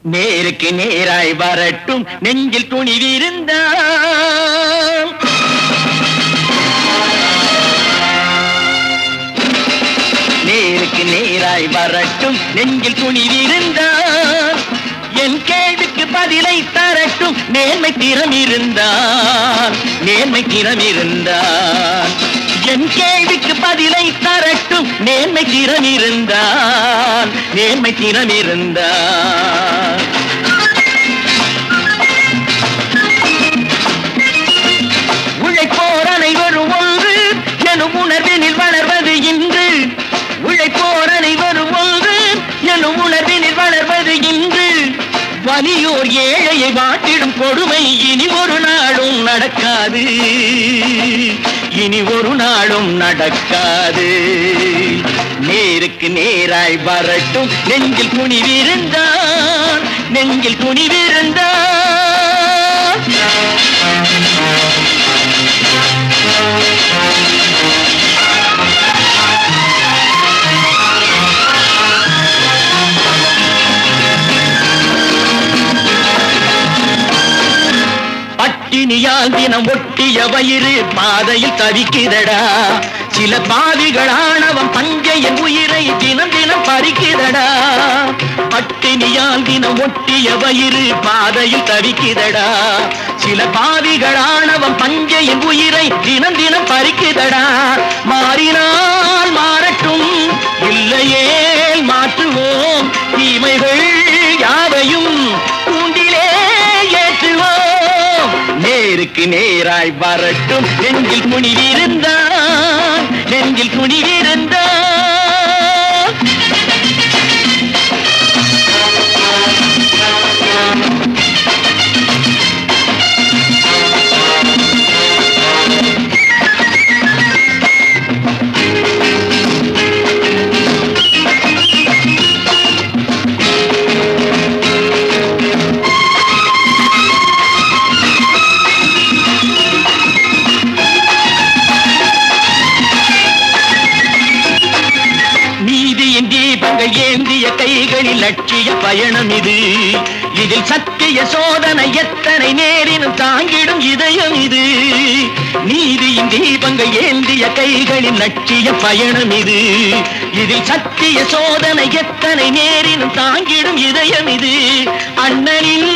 நேருக்கு நேராய் வரட்டும் நெஞ்சில் துணிவிருந்தான் நேருக்கு நேராய் வரட்டும் நெஞ்சில் துணிவிருந்தான் என் கேள்விக்கு பதிலை தரட்டும் நேர்மை திறம் இருந்தான் நேர்மை திறம் இருந்தான் என் கேள்விக்கு பதிலை தரட்டும் நேர்மை திறம் இருந்தான் நேர்மை திறம் இருந்தான் உழைப்போர் அனைவரும் ஒன்று எனும் உணர்வினில் வளர்வது இன்று உழைப்போர் அனைவரும் ஒன்று எனும் உணர்வினில் வளர்வது இன்று வலியோர் ஏழையை வாட்டிடும் கொடுமை இனி ஒரு நாளும் நடக்காது இனி ஒரு நாளும் நடக்காது நேருக்கு நேராய் வரட்டும் நெஞ்சில் துணிவிருந்தான் நெஞ்சில் துணிவிருந்தான் பட்டினியால் தினம் ஒட்டிய வயிறு பாதையில் தவிக்குதடா சில பாவிகளானவன் பஞ்சையின் உயிரை தினம் தினம் பறிக்குதடா பட்டினியால் தினம் ஒட்டிய வயிறு பாதையில் தவிக்குதடா சில பாவிகளானவன் பஞ்சையின் உயிரை தினம் தினம் பறிக்குதடா மாறினால் மாறட்டும் இல்லையே மாற்றுவோம் தீமைகள் யாவையும் கூண்டிலே ஏற்றுவோம் நேருக்கு நேராய் வரட்டும் நெஞ்சில் துணிவிருந்தான் நெஞ்சில் துணிவிருந்தான் நீதியின் தீபங்கள் ஏந்திய கைகளில் லட்சிய பயணம் இது இதில் சத்திய சோதனை எத்தனை நேரினும் தாங்கிடும் இதயம் இது நீதியின் தீபங்கள் ஏந்திய கைகளில் லட்சிய பயணம் இது இதில் சத்திய சோதனை எத்தனை நேரினும் தாங்கிடும் இதயம் இது அண்ணனின்